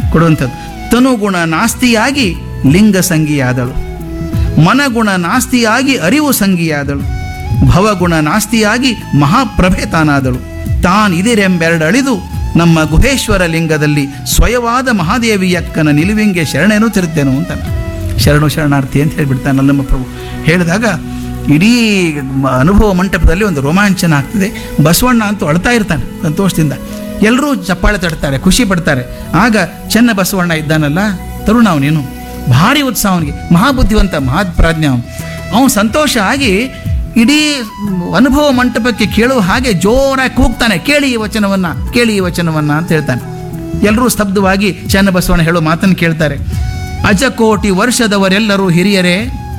ಕೊಡುವಂಥದ್ದು ತನುಗುಣ ನಾಸ್ತಿಯಾಗಿ ಲಿಂಗ ಸಂಗಿಯಾದಳು ಮನಗುಣ ನಾಸ್ತಿಯಾಗಿ ಅರಿವು ಸಂಗಿಯಾದಳು ಭವಗುಣ ನಾಸ್ತಿಯಾಗಿ ಮಹಾಪ್ರಭೆ ತಾನಾದಳು ತಾನಿದಿರೆಂಬೆರಡಳಿದು ನಮ್ಮ ಗುಹೇಶ್ವರ ಲಿಂಗದಲ್ಲಿ ಸ್ವಯವಾದ ಮಹಾದೇವಿಯಕ್ಕನ ನಿಲುವಿಂಗೆ ಶರಣೇನು ತಿರುತ್ತೇನು ಅಂತ ಶರಣು ಶರಣಾರ್ಥಿ ಅಂತ ಹೇಳಿಬಿಡ್ತಾನೆ ನಮ್ಮ ಪ್ರಭು ಹೇಳಿದಾಗ ಇಡೀ ಮ- ಅನುಭವ ಮಂಟಪದಲ್ಲಿ ಒಂದು ರೋಮಾಂಚನ ಆಗ್ತದೆ ಬಸವಣ್ಣ ಅಂತೂ ಅಳ್ತಾ ಇರ್ತಾನೆ ಸಂತೋಷದಿಂದ ಎಲ್ಲರೂ ಚಪ್ಪಾಳೆ ತಡ್ತಾರೆ ಖುಷಿ ಪಡ್ತಾರೆ ಆಗ ಚೆನ್ನ ಬಸವಣ್ಣ ಇದ್ದಾನಲ್ಲ ತರುಣ ಅವನೇನು ಭಾರಿ ಉತ್ಸಾಹ ಅವನಿಗೆ ಮಹಾಬುದ್ಧಿವಂತ ಮಹಾಪ್ರಾಜ್ಞ ಅವನು ಅವನು ಸಂತೋಷ ಆಗಿ ಇಡೀ ಅನುಭವ ಮಂಟಪಕ್ಕೆ ಕೇಳುವ ಹಾಗೆ ಜೋರಾಗಿ ಕೂಗ್ತಾನೆ ಕೇಳಿ ಈ ವಚನವನ್ನ ಕೇಳಿ ಈ ವಚನವನ್ನ ಅಂತ ಹೇಳ್ತಾನೆ ಎಲ್ಲರೂ ಸ್ತಬ್ಧವಾಗಿ ಚನ್ನಬಸವಣ್ಣ ಹೇಳೋ ಮಾತನ್ನು ಕೇಳ್ತಾರೆ ಅಜ ಕೋಟಿ ವರ್ಷದವರೆಲ್ಲರೂ ಹಿರಿಯರೇ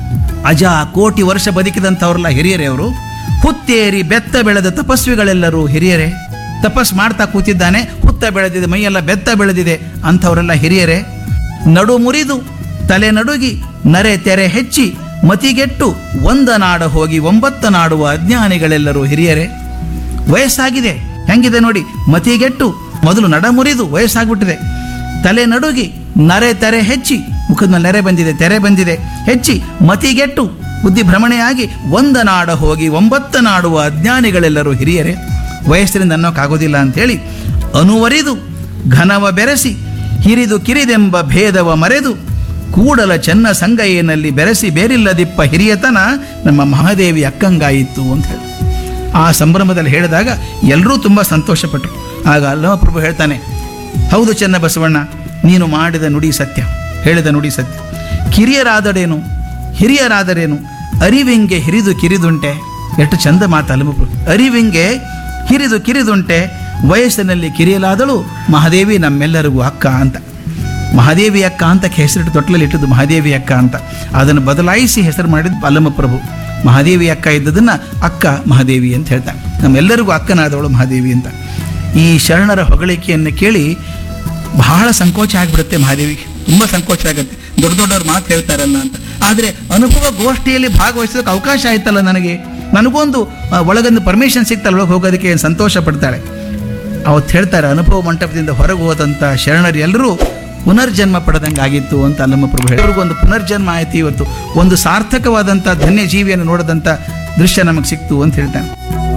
ಅಜ ಕೋಟಿ ವರ್ಷ ಬದುಕಿದಂಥವ್ರೆಲ್ಲ ಹಿರಿಯರೇ ಅವರು ಹುತ್ತೇರಿ ಬೆತ್ತ ಬೆಳೆದ ತಪಸ್ವಿಗಳೆಲ್ಲರೂ ಹಿರಿಯರೇ ತಪಸ್ ಮಾಡ್ತಾ ಕೂತಿದ್ದಾನೆ ಹುತ್ತ ಬೆಳೆದಿದೆ ಮೈಯೆಲ್ಲ ಬೆತ್ತ ಬೆಳೆದಿದೆ ಅಂಥವರೆಲ್ಲ ಹಿರಿಯರೇ ನಡು ಮುರಿದು ತಲೆ ನಡುಗಿ ನರೆ ತೆರೆ ಹೆಚ್ಚಿ ಮತಿಗೆಟ್ಟು ಒಂದ ನಾಡ ಹೋಗಿ ಒಂಬತ್ತ ನಾಡುವ ಅಜ್ಞಾನಿಗಳೆಲ್ಲರೂ ಹಿರಿಯರೇ ವಯಸ್ಸಾಗಿದೆ ಹೆಂಗಿದೆ ನೋಡಿ ಮತಿಗೆಟ್ಟು ಮೊದಲು ನಡ ಮುರಿದು ವಯಸ್ಸಾಗ್ಬಿಟ್ಟಿದೆ ತಲೆ ನಡುಗಿ ನರೆ ತೆರೆ ಹೆಚ್ಚಿ ಮುಖದ ಮೇಲೆ ನೆರೆ ಬಂದಿದೆ ತೆರೆ ಬಂದಿದೆ ಹೆಚ್ಚಿ ಮತಿಗೆಟ್ಟು ಬುದ್ಧಿ ಭ್ರಮಣೆಯಾಗಿ ಒಂದ ನಾಡ ಹೋಗಿ ಒಂಬತ್ತ ನಾಡುವ ಅಜ್ಞಾನಿಗಳೆಲ್ಲರೂ ಹಿರಿಯರೇ ವಯಸ್ಸಿನಿಂದ ಅನ್ನೋಕ್ಕಾಗೋದಿಲ್ಲ ಅಂತೇಳಿ ಅನುವರಿದು ಘನವ ಬೆರೆಸಿ ಹಿರಿದು ಕಿರಿದೆಂಬ ಭೇದವ ಮರೆದು ಕೂಡಲ ಚೆನ್ನ ಸಂಗಯ್ಯನಲ್ಲಿ ಬೆರೆಸಿ ಬೇರಿಲ್ಲದಿಪ್ಪ ಹಿರಿಯತನ ನಮ್ಮ ಮಹಾದೇವಿ ಅಕ್ಕಂಗಾಯಿತು ಅಂತ ಹೇಳಿ ಆ ಸಂಭ್ರಮದಲ್ಲಿ ಹೇಳಿದಾಗ ಎಲ್ಲರೂ ತುಂಬ ಸಂತೋಷಪಟ್ಟರು ಆಗ ಅಲ್ಲವ ಪ್ರಭು ಹೇಳ್ತಾನೆ ಹೌದು ಚೆನ್ನ ಬಸವಣ್ಣ ನೀನು ಮಾಡಿದ ನುಡಿ ಸತ್ಯ ಹೇಳಿದ ನುಡಿ ಸತ್ಯ ಕಿರಿಯರಾದಡೇನು ಹಿರಿಯರಾದರೇನು ಅರಿವಿಂಗೆ ಹಿರಿದು ಕಿರಿದುಂಟೆ ಎಷ್ಟು ಚಂದ ಮಾತಲ್ಲ ಪ್ರಭು ಅರಿವಿಂಗೆ ಹಿರಿದು ಕಿರಿದುಂಟೆ ವಯಸ್ಸಿನಲ್ಲಿ ಕಿರಿಯಲಾದಳು ಮಹಾದೇವಿ ನಮ್ಮೆಲ್ಲರಿಗೂ ಅಕ್ಕ ಅಂತ ಮಹಾದೇವಿ ಅಕ್ಕ ಅಂತ ಹೆಸರಿಟ್ಟು ತೊಟ್ಲಲ್ಲಿ ಇಟ್ಟದ್ದು ಮಹಾದೇವಿ ಅಕ್ಕ ಅಂತ ಅದನ್ನು ಬದಲಾಯಿಸಿ ಹೆಸರು ಮಾಡಿದ್ದು ಅಲ್ಲಮ್ಮ ಪ್ರಭು ಮಹಾದೇವಿ ಅಕ್ಕ ಇದ್ದದನ್ನ ಅಕ್ಕ ಮಹಾದೇವಿ ಅಂತ ಹೇಳ್ತಾನೆ ನಮ್ಮೆಲ್ಲರಿಗೂ ಅಕ್ಕನಾದವಳು ಮಹಾದೇವಿ ಅಂತ ಈ ಶರಣರ ಹೊಗಳಿಕೆಯನ್ನು ಕೇಳಿ ಬಹಳ ಸಂಕೋಚ ಆಗಿಬಿಡುತ್ತೆ ಮಹಾದೇವಿಗೆ ತುಂಬ ಸಂಕೋಚ ಆಗುತ್ತೆ ದೊಡ್ಡ ದೊಡ್ಡವ್ರು ಮಾತು ಹೇಳ್ತಾರಲ್ಲ ಅಂತ ಆದರೆ ಅನುಭವ ಗೋಷ್ಠಿಯಲ್ಲಿ ಭಾಗವಹಿಸೋಕೆ ಅವಕಾಶ ಆಯ್ತಲ್ಲ ನನಗೆ ನನಗೊಂದು ಆ, ಒಳಗೊಂದು ಪರ್ಮಿಷನ್ ಸಿಕ್ತಲ್ಲ ಒಳಗೆ ಹೋಗೋದಕ್ಕೆ ಸಂತೋಷ ಪಡ್ತಾಳೆ ಅವತ್ತು ಹೇಳ್ತಾರೆ ಅನುಭವ ಮಂಟಪದಿಂದ ಹೊರಗೆ ಹೋದಂಥ ಶರಣರು ಎಲ್ಲರೂ ಪುನರ್ಜನ್ಮ ಪಡೆದಂಗೆ ಆಗಿತ್ತು ಅಂತ ಅಲ್ಲಮ್ಮ ಪ್ರಭು ಹೇಳಿ ಒಂದು ಪುನರ್ಜನ್ಮ ಆಯ್ತು ಇವತ್ತು ಒಂದು ಸಾರ್ಥಕವಾದಂಥ ಧನ್ಯ ಜೀವಿಯನ್ನು ನೋಡಿದಂಥ ದೃಶ್ಯ ನಮಗೆ ಸಿಕ್ತು ಅಂತ ಹೇಳ್ತಾನೆ